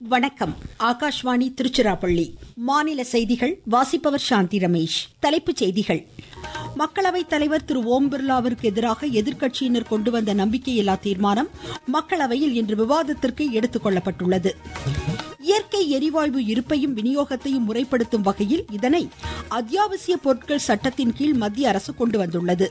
வணக்கம் ஆகாஷ்வாணி திருச்சிராப்பள்ளி மாநில செய்திகள் வாசிப்பவர் சாந்தி ரமேஷ் தலைப்புச் செய்திகள் மக்களவைத் தலைவர் திரு ஓம் பிர்லாவிற்கு எதிராக எதிர்க்கட்சியினர் கொண்டு வந்த நம்பிக்கையில்லா தீர்மானம் மக்களவையில் இன்று விவாதத்திற்கு எடுத்துக் கொள்ளப்பட்டுள்ளது இயற்கை எரிவாயு இருப்பையும் விநியோகத்தையும் முறைப்படுத்தும் வகையில் இதனை அத்தியாவசிய பொருட்கள் சட்டத்தின் கீழ் மத்திய அரசு கொண்டு வந்துள்ளது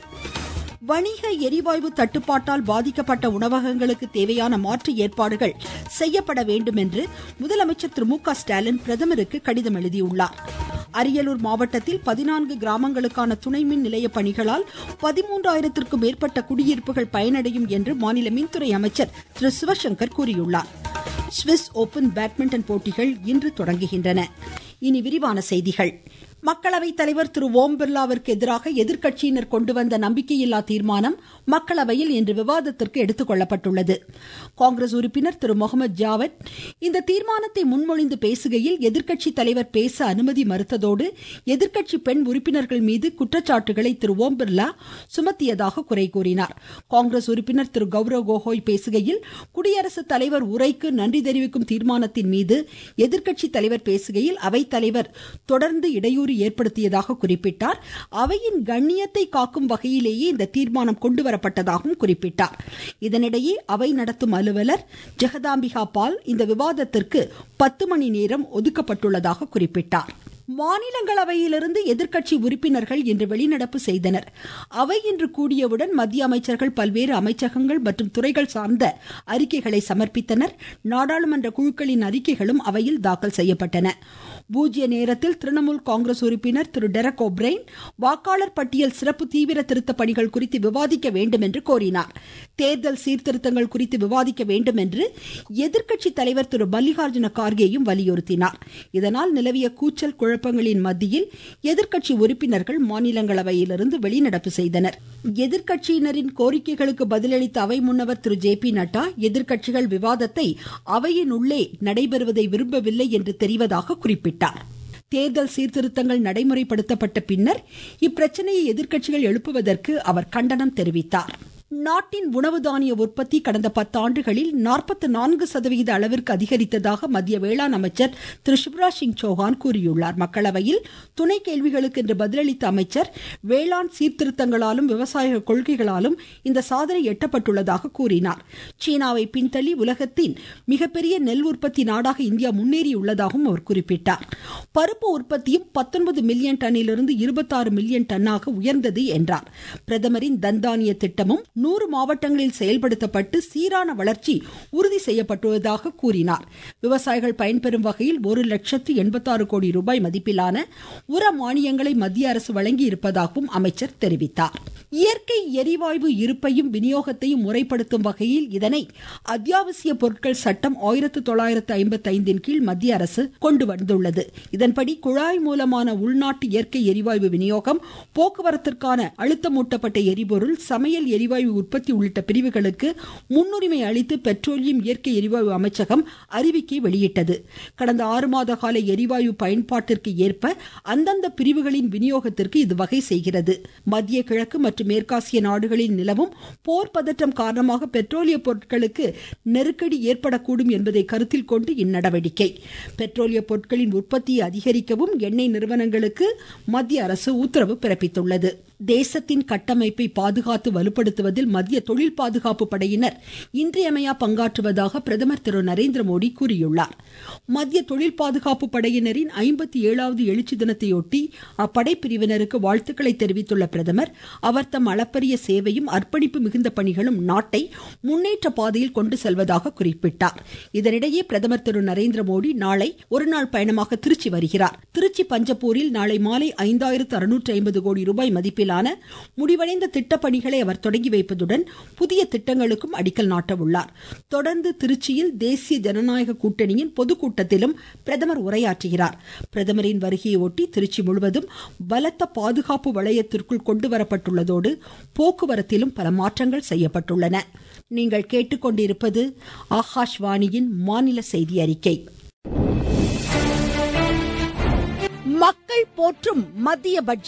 வணிக எரிவாயு தட்டுப்பாட்டால் பாதிக்கப்பட்ட உணவகங்களுக்கு தேவையான மாற்று ஏற்பாடுகள் செய்யப்பட வேண்டும் என்று முதலமைச்சர் திரு மு க ஸ்டாலின் பிரதமருக்கு கடிதம் எழுதியுள்ளார் அரியலூர் மாவட்டத்தில் பதினான்கு கிராமங்களுக்கான துணை மின் நிலைய பணிகளால் பதிமூன்றாயிரத்திற்கும் மேற்பட்ட குடியிருப்புகள் பயனடையும் என்று மாநில மின்துறை அமைச்சர் திரு சிவசங்கர் கூறியுள்ளார் சுவிஸ் ஓபன் பேட்மிண்டன் போட்டிகள் இன்று தொடங்குகின்றன இனி விரிவான செய்திகள் மக்களவைத் தலைவர் திரு ஓம் பிர்லாவிற்கு எதிராக எதிர்க்கட்சியினர் கொண்டு வந்த நம்பிக்கையில்லா தீர்மானம் மக்களவையில் இன்று விவாதத்திற்கு எடுத்துக் கொள்ளப்பட்டுள்ளது காங்கிரஸ் உறுப்பினர் திரு முகமது ஜாவத் இந்த தீர்மானத்தை முன்மொழிந்து பேசுகையில் எதிர்க்கட்சி தலைவர் பேச அனுமதி மறுத்ததோடு எதிர்க்கட்சி பெண் உறுப்பினர்கள் மீது குற்றச்சாட்டுகளை திரு ஓம் பிர்லா சுமத்தியதாக குறை கூறினார் காங்கிரஸ் உறுப்பினர் திரு கௌரவ் கோகோய் பேசுகையில் குடியரசுத் தலைவர் உரைக்கு நன்றி தெரிவிக்கும் தீர்மானத்தின் மீது எதிர்க்கட்சி தலைவர் பேசுகையில் அவைத் தலைவர் தொடர்ந்து இடையூறு ஏற்படுத்தியதாக குறிப்பிட்டார் அவையின் கண்ணியத்தை காக்கும் வகையிலேயே இந்த தீர்மானம் கொண்டுவரப்பட்டதாகவும் குறிப்பிட்டார் இதனிடையே அவை நடத்தும் அலுவலர் ஜெகதாம்பிகா பால் இந்த விவாதத்திற்கு பத்து மணி நேரம் ஒதுக்கப்பட்டுள்ளதாக குறிப்பிட்டார் மாநிலங்களவையிலிருந்து எதிர்க்கட்சி உறுப்பினர்கள் இன்று வெளிநடப்பு செய்தனர் அவை இன்று கூடியவுடன் மத்திய அமைச்சர்கள் பல்வேறு அமைச்சகங்கள் மற்றும் துறைகள் சார்ந்த அறிக்கைகளை சமர்ப்பித்தனர் நாடாளுமன்ற குழுக்களின் அறிக்கைகளும் அவையில் தாக்கல் செய்யப்பட்டன பூஜ்ய நேரத்தில் திரிணாமுல் காங்கிரஸ் உறுப்பினர் திரு டெரக் ஓப்ரைன் வாக்காளர் பட்டியல் சிறப்பு தீவிர திருத்த பணிகள் குறித்து விவாதிக்க வேண்டும் என்று கோரினார் தேர்தல் சீர்திருத்தங்கள் குறித்து விவாதிக்க வேண்டும் என்று எதிர்க்கட்சி தலைவர் திரு மல்லிகார்ஜுன கார்கேயும் வலியுறுத்தினார் இதனால் நிலவிய கூச்சல் குழப்பங்களின் மத்தியில் எதிர்க்கட்சி உறுப்பினர்கள் மாநிலங்களவையிலிருந்து வெளிநடப்பு செய்தனர் எதிர்க்கட்சியினரின் கோரிக்கைகளுக்கு பதிலளித்த அவை முன்னவர் திரு ஜே பி நட்டா எதிர்க்கட்சிகள் விவாதத்தை அவையின் உள்ளே நடைபெறுவதை விரும்பவில்லை என்று தெரிவதாக குறிப்பிட்டார் தேர்தல் சீர்திருத்தங்கள் நடைமுறைப்படுத்தப்பட்ட பின்னர் இப்பிரச்சனையை எதிர்க்கட்சிகள் எழுப்புவதற்கு அவர் கண்டனம் தெரிவித்தார் நாட்டின் உணவு தானிய உற்பத்தி கடந்த பத்தாண்டுகளில் நாற்பத்தி நான்கு சதவிகித அளவிற்கு அதிகரித்ததாக மத்திய வேளாண் அமைச்சர் திரு சிவராஜ் சிங் சௌஹான் கூறியுள்ளார் மக்களவையில் துணை கேள்விகளுக்கு இன்று பதிலளித்த அமைச்சர் வேளாண் சீர்திருத்தங்களாலும் விவசாய கொள்கைகளாலும் இந்த சாதனை எட்டப்பட்டுள்ளதாக கூறினார் சீனாவை பின்தள்ளி உலகத்தின் மிகப்பெரிய நெல் உற்பத்தி நாடாக இந்தியா முன்னேறியுள்ளதாகவும் அவர் குறிப்பிட்டார் பருப்பு உற்பத்தியும் பத்தொன்பது மில்லியன் டன்னிலிருந்து இருபத்தாறு மில்லியன் டன்னாக உயர்ந்தது என்றார் பிரதமரின் தன்தானிய திட்டமும் நூறு மாவட்டங்களில் செயல்படுத்தப்பட்டு சீரான வளர்ச்சி உறுதி செய்யப்பட்டுள்ளதாக கூறினார் விவசாயிகள் பயன்பெறும் வகையில் ஒரு லட்சத்து எண்பத்தாறு கோடி ரூபாய் மதிப்பிலான உர மானியங்களை மத்திய அரசு வழங்கி இருப்பதாகவும் அமைச்சர் தெரிவித்தார் இயற்கை எரிவாயு இருப்பையும் விநியோகத்தையும் முறைப்படுத்தும் வகையில் இதனை அத்தியாவசிய பொருட்கள் சட்டம் ஆயிரத்து தொள்ளாயிரத்து ஐம்பத்தி ஐந்தின் கீழ் மத்திய அரசு கொண்டு வந்துள்ளது இதன்படி குழாய் மூலமான உள்நாட்டு இயற்கை எரிவாயு விநியோகம் போக்குவரத்திற்கான அழுத்தமூட்டப்பட்ட எரிபொருள் சமையல் எரிவாயு உற்பத்தி உள்ளிட்ட பிரிவுகளுக்கு முன்னுரிமை அளித்து பெட்ரோலியம் இயற்கை எரிவாயு அமைச்சகம் அறிவிக்கை வெளியிட்டது கடந்த ஆறு மாத கால எரிவாயு பயன்பாட்டிற்கு ஏற்ப அந்தந்த பிரிவுகளின் விநியோகத்திற்கு இது வகை செய்கிறது மத்திய கிழக்கு மற்றும் மேற்காசிய நாடுகளில் நிலவும் போர் பதற்றம் காரணமாக பெட்ரோலிய பொருட்களுக்கு நெருக்கடி ஏற்படக்கூடும் என்பதை கருத்தில் கொண்டு இந்நடவடிக்கை பெட்ரோலிய பொருட்களின் உற்பத்தியை அதிகரிக்கவும் எண்ணெய் நிறுவனங்களுக்கு மத்திய அரசு உத்தரவு பிறப்பித்துள்ளது தேசத்தின் கட்டமைப்பை பாதுகாத்து வலுப்படுத்துவதில் மத்திய தொழில் பாதுகாப்பு படையினர் இன்றியமையா பங்காற்றுவதாக பிரதமர் திரு நரேந்திர மோடி கூறியுள்ளார் மத்திய தொழில் பாதுகாப்பு படையினரின் ஐம்பத்தி ஏழாவது எழுச்சி தினத்தையொட்டி அப்படை பிரிவினருக்கு வாழ்த்துக்களை தெரிவித்துள்ள பிரதமர் அவர் தம் அளப்பரிய சேவையும் அர்ப்பணிப்பு மிகுந்த பணிகளும் நாட்டை முன்னேற்ற பாதையில் கொண்டு செல்வதாக குறிப்பிட்டார் இதனிடையே பிரதமர் திரு நரேந்திர மோடி நாளை ஒருநாள் பயணமாக திருச்சி வருகிறார் திருச்சி பஞ்சப்பூரில் நாளை மாலை ஐந்தாயிரத்து அறுநூற்று ஐம்பது கோடி ரூபாய் மதிப்பில் அளவிலான முடிவடைந்த திட்டப்பணிகளை அவர் தொடங்கி வைப்பதுடன் புதிய திட்டங்களுக்கும் அடிக்கல் நாட்ட உள்ளார் தொடர்ந்து திருச்சியில் தேசிய ஜனநாயக கூட்டணியின் பொதுக்கூட்டத்திலும் பிரதமர் உரையாற்றுகிறார் பிரதமரின் வருகையை ஒட்டி திருச்சி முழுவதும் பலத்த பாதுகாப்பு வளையத்திற்குள் கொண்டுவரப்பட்டுள்ளதோடு போக்குவரத்திலும் பல மாற்றங்கள் செய்யப்பட்டுள்ளன நீங்கள் கேட்டுக்கொண்டிருப்பது ஆகாஷ்வாணியின் மாநில செய்தி அறிக்கை மக்கள் போற்றும் மத்திய பட்ஜெட்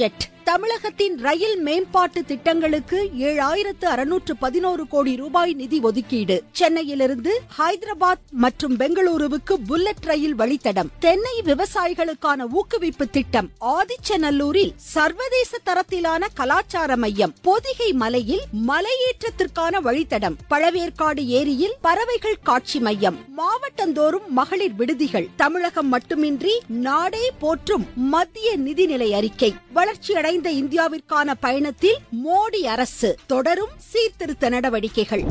தமிழகத்தின் ரயில் மேம்பாட்டு திட்டங்களுக்கு ஏழாயிரத்து அறுநூற்று பதினோரு கோடி ரூபாய் நிதி ஒதுக்கீடு சென்னையிலிருந்து ஹைதராபாத் மற்றும் பெங்களூருவுக்கு புல்லட் ரயில் வழித்தடம் தென்னை விவசாயிகளுக்கான ஊக்குவிப்பு திட்டம் ஆதிச்சநல்லூரில் சர்வதேச தரத்திலான கலாச்சார மையம் பொதிகை மலையில் மலையேற்றத்திற்கான வழித்தடம் பழவேற்காடு ஏரியில் பறவைகள் காட்சி மையம் மாவட்டந்தோறும் மகளிர் விடுதிகள் தமிழகம் மட்டுமின்றி நாடே போற்றும் மத்திய நிதிநிலை அறிக்கை வளர்ச்சியடைந்த இந்தியாவிற்கான பயணத்தில் மோடி அரசு தொடரும் சீர்திருத்த நடவடிக்கைகள்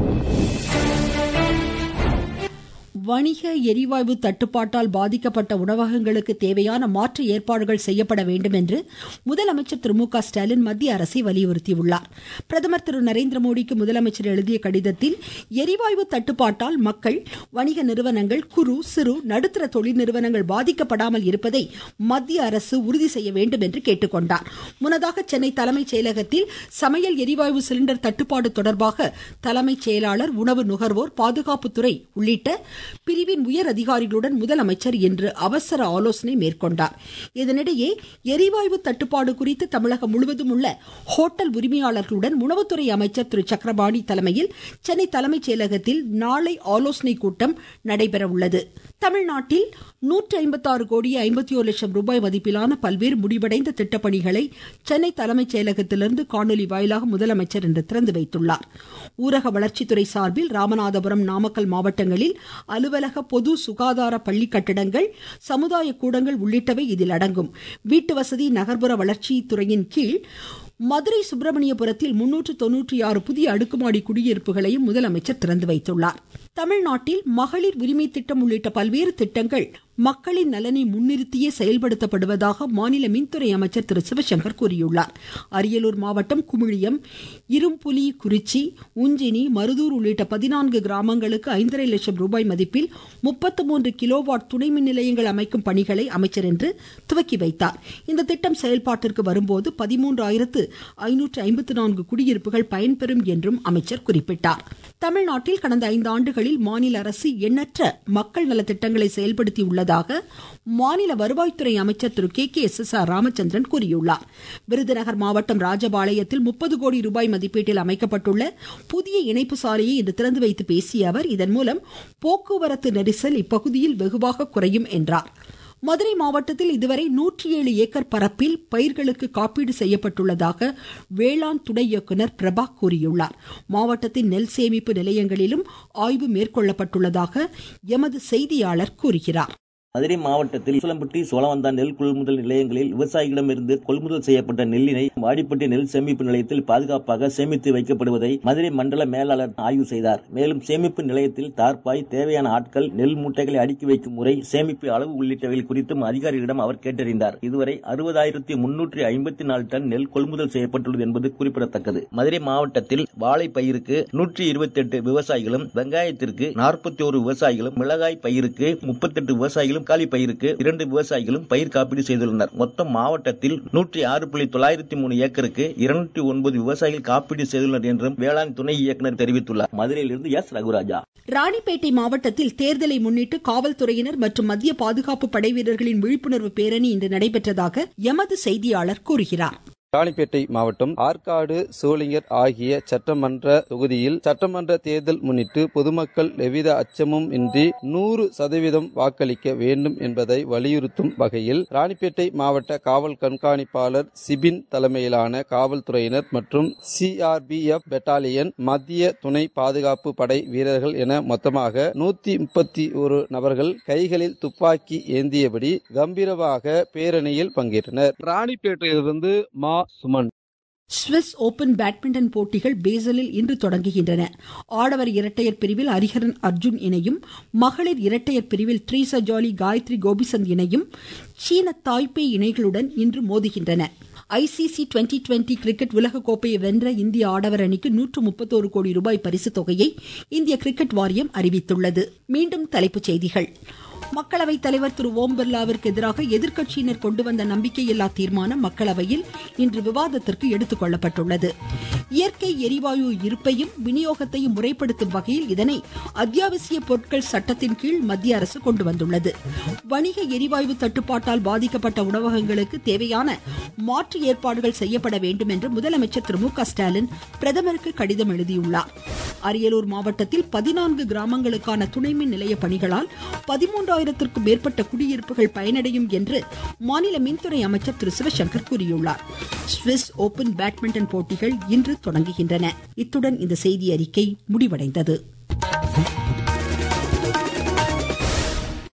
வணிக எரிவாயு தட்டுப்பாட்டால் பாதிக்கப்பட்ட உணவகங்களுக்கு தேவையான மாற்று ஏற்பாடுகள் செய்யப்பட வேண்டும் என்று முதலமைச்சர் திரு மு க ஸ்டாலின் மத்திய அரசை வலியுறுத்தியுள்ளார் பிரதமர் திரு நரேந்திர மோடிக்கு முதலமைச்சர் எழுதிய கடிதத்தில் எரிவாயு தட்டுப்பாட்டால் மக்கள் வணிக நிறுவனங்கள் குறு சிறு நடுத்தர தொழில் நிறுவனங்கள் பாதிக்கப்படாமல் இருப்பதை மத்திய அரசு உறுதி செய்ய வேண்டும் என்று கேட்டுக்கொண்டார் முன்னதாக சென்னை தலைமைச் செயலகத்தில் சமையல் எரிவாயு சிலிண்டர் தட்டுப்பாடு தொடர்பாக தலைமைச் செயலாளர் உணவு நுகர்வோர் பாதுகாப்புத்துறை உள்ளிட்ட பிரிவின் உயர் அதிகாரிகளுடன் முதலமைச்சர் இன்று அவசர ஆலோசனை மேற்கொண்டார் இதனிடையே எரிவாயு தட்டுப்பாடு குறித்து தமிழகம் முழுவதும் உள்ள ஹோட்டல் உரிமையாளர்களுடன் உணவுத்துறை அமைச்சர் திரு சக்கரபாணி தலைமையில் சென்னை தலைமைச் செயலகத்தில் நாளை ஆலோசனை கூட்டம் நடைபெற உள்ளது தமிழ்நாட்டில் நூற்றி ஐம்பத்தாறு கோடி ஐம்பத்தி ஒரு லட்சம் ரூபாய் மதிப்பிலான பல்வேறு முடிவடைந்த திட்டப்பணிகளை சென்னை தலைமைச் செயலகத்திலிருந்து காணொலி வாயிலாக முதலமைச்சர் இன்று திறந்து வைத்துள்ளார் ஊரக வளர்ச்சித்துறை சார்பில் ராமநாதபுரம் நாமக்கல் மாவட்டங்களில் அலுவலக பொது சுகாதார பள்ளி கட்டிடங்கள் சமுதாய கூடங்கள் உள்ளிட்டவை இதில் அடங்கும் வீட்டு வசதி நகர்ப்புற வளர்ச்சித்துறையின் கீழ் மதுரை சுப்பிரமணியபுரத்தில் முன்னூற்று தொன்னூற்றி ஆறு புதிய அடுக்குமாடி குடியிருப்புகளையும் முதலமைச்சர் திறந்து வைத்துள்ளார் தமிழ்நாட்டில் மகளிர் உரிமை திட்டம் உள்ளிட்ட பல்வேறு திட்டங்கள் மக்களின் நலனை முன்னிறுத்தியே செயல்படுத்தப்படுவதாக மாநில மின்துறை அமைச்சர் திரு சிவசங்கர் கூறியுள்ளார் அரியலூர் மாவட்டம் குமிழியம் இரும்புலி குறிச்சி உஞ்சினி மருதூர் உள்ளிட்ட பதினான்கு கிராமங்களுக்கு ஐந்தரை லட்சம் ரூபாய் மதிப்பில் முப்பத்து மூன்று கிலோவாட் துணை மின் நிலையங்கள் அமைக்கும் பணிகளை அமைச்சர் இன்று துவக்கி வைத்தார் இந்த திட்டம் செயல்பாட்டிற்கு வரும்போது பதிமூன்றாயிரத்து ஐநூற்று ஐம்பத்து நான்கு குடியிருப்புகள் பயன்பெறும் என்றும் அமைச்சர் குறிப்பிட்டார் தமிழ்நாட்டில் கடந்த ஐந்து ஆண்டுகளில் மாநில அரசு எண்ணற்ற மக்கள் நல திட்டங்களை செயல்படுத்தியுள்ளதாக மாநில வருவாய்த்துறை அமைச்சர் திரு K K S S R Ramachandran கூறியுள்ளார் விருதுநகர் மாவட்டம் ராஜபாளையத்தில் முப்பது கோடி ரூபாய் மதிப்பீட்டில் அமைக்கப்பட்டுள்ள புதிய இணைப்பு சாலையை இன்று திறந்து வைத்து பேசிய அவர் இதன் மூலம் போக்குவரத்து நெரிசல் இப்பகுதியில் வெகுவாக குறையும் என்றார் மதுரை மாவட்டத்தில் இதுவரை நூற்றி ஏழு ஏக்கர் பரப்பில் பயிர்களுக்கு காப்பீடு செய்யப்பட்டுள்ளதாக வேளாண் துணை இயக்குநர் பிரபா கூறியுள்ளார் மாவட்டத்தின் நெல் சேமிப்பு நிலையங்களிலும் ஆய்வு மேற்கொள்ளப்பட்டுள்ளதாக எமது செய்தியாளர் கூறுகிறார் மதுரை மாவட்டத்தில் உசிலம்பட்டி சோழவந்தான் நெல் கொள்முதல் நிலையங்களில் விவசாயிகளிடமிருந்து கொள்முதல் செய்யப்பட்ட நெல்லினை வாடிப்பட்டி நெல் சேமிப்பு நிலையத்தில் பாதுகாப்பாக சேமித்து வைக்கப்படுவதை மதுரை மண்டல மேலாளர் ஆய்வு செய்தார் மேலும் சேமிப்பு நிலையத்தில் தார்பாய் தேவையான ஆட்கள் நெல் மூட்டைகளை அடுக்கி வைக்கும் முறை சேமிப்பு அளவு உள்ளிட்டவை குறித்தும் அதிகாரிகளிடம் அவர் கேட்டறிந்தார் இதுவரை அறுபதாயிரத்தி முன்னூற்றி ஐம்பத்தி நாலு டன் நெல் கொள்முதல் செய்யப்பட்டுள்ளது என்பது குறிப்பிடத்தக்கது மதுரை மாவட்டத்தில் வாழை பயிருக்கு நூற்றி இருபத்தி எட்டு விவசாயிகளும் வெங்காயத்திற்கு நாற்பத்தி ஒரு விவசாயிகளும் மிளகாய் பயிருக்கு முப்பத்தெட்டு விவசாயிகளும் தக்காளி பயிருக்கு இரண்டு விவசாயிகளும் பயிர் காப்பீடு செய்துள்ளனர் மொத்தம் மாவட்டத்தில் நூற்றி ஆறு புள்ளி தொள்ளாயிரத்தி மூணு ஏக்கருக்கு இருநூற்றி ஒன்பது விவசாயிகள் காப்பீடு செய்துள்ளனர் என்றும் வேளாண் துணை இயக்குநர் தெரிவித்துள்ளார் மதுரையிலிருந்து எஸ் ரகுராஜா ராணிப்பேட்டை மாவட்டத்தில் தேர்தலை முன்னிட்டு காவல்துறையினர் மற்றும் மத்திய பாதுகாப்பு படை வீரர்களின் விழிப்புணர்வு பேரணி இன்று நடைபெற்றதாக எமது செய்தியாளர் கூறுகிறார் ராணிப்பேட்டை மாவட்டம் ஆற்காடு சோளிங்கர் ஆகிய சட்டமன்ற தொகுதியில் சட்டமன்ற தேர்தல் முன்னிட்டு பொதுமக்கள் எவ்வித அச்சமும் இன்றி நூறு சதவீதம் வாக்களிக்க வேண்டும் என்பதை வலியுறுத்தும் வகையில் ராணிப்பேட்டை மாவட்ட காவல் கண்காணிப்பாளர் சிபின் தலைமையிலான காவல்துறையினர் மற்றும் சிஆர்பிஎஃப் பெட்டாலியன் மத்திய துணை பாதுகாப்பு படை வீரர்கள் என மொத்தமாக நூத்தி முப்பத்தி ஒரு நபர்கள் கைகளில் துப்பாக்கி ஏந்தியபடி கம்பீரமாக பேரணியில் பங்கேற்றனர் ராணிப்பேட்டையிலிருந்து மா சுமன் சுவிஸ் ஓபன் பேட்மிண்டன் போட்டிகள் பேசலில் இன்று தொடங்குகின்றன ஆடவர் இரட்டையர் பிரிவில் ஹரிஹரன் அர்ஜுன் இணையும் மகளிர் இரட்டையர் பிரிவில் ட்ரீசா ஜாலி காயத்ரி கோபிசந்த் இணையும் சீன தாய்பே இணைகளுடன் இன்று மோதுகின்றன ஐசிசி டுவெண்டி டுவெண்டி கிரிக்கெட் உலகக்கோப்பையை வென்ற இந்திய ஆடவர் அணிக்கு நூற்று முப்பத்தோரு கோடி ரூபாய் பரிசு தொகையை இந்திய கிரிக்கெட் வாரியம் அறிவித்துள்ளது மீண்டும் தலைப்புச் செய்திகள் மக்களவைத் தலைவர் திரு ஓம் பிர்லாவிற்கு எதிராக எதிர்க்கட்சியினர் கொண்டு வந்த நம்பிக்கையில்லா தீர்மானம் மக்களவையில் இன்று விவாதத்திற்கு எடுத்துக் கொள்ளப்பட்டுள்ளது இயற்கை எரிவாயு இருப்பையும் விநியோகத்தையும் முறைப்படுத்தும் வகையில் இதனை அத்தியாவசிய பொருட்கள் சட்டத்தின் கீழ் மத்திய அரசு கொண்டு வந்துள்ளது வணிக எரிவாயு தட்டுப்பாட்டால் பாதிக்கப்பட்ட உணவகங்களுக்கு தேவையான மாற்று ஏற்பாடுகள் செய்யப்பட வேண்டும் என்று முதலமைச்சர் திரு மு க ஸ்டாலின் பிரதமருக்கு கடிதம் எழுதியுள்ளார் அரியலூர் மாவட்டத்தில் பதினான்கு கிராமங்களுக்கான துணைமின் நிலைய பணிகளால் பதிமூன்றாயிரத்திற்கும் மேற்பட்ட குடியிருப்புகள் பயனடையும் என்று மாநில மின்துறை அமைச்சர் திரு சிவசங்கர் கூறியுள்ளார் சுவிஸ் ஓபன் பேட்மிண்டன் போட்டிகள் இன்று தொடங்குகின்றன இத்துடன் இந்த செய்தி அறிக்கை முடிவடைந்தது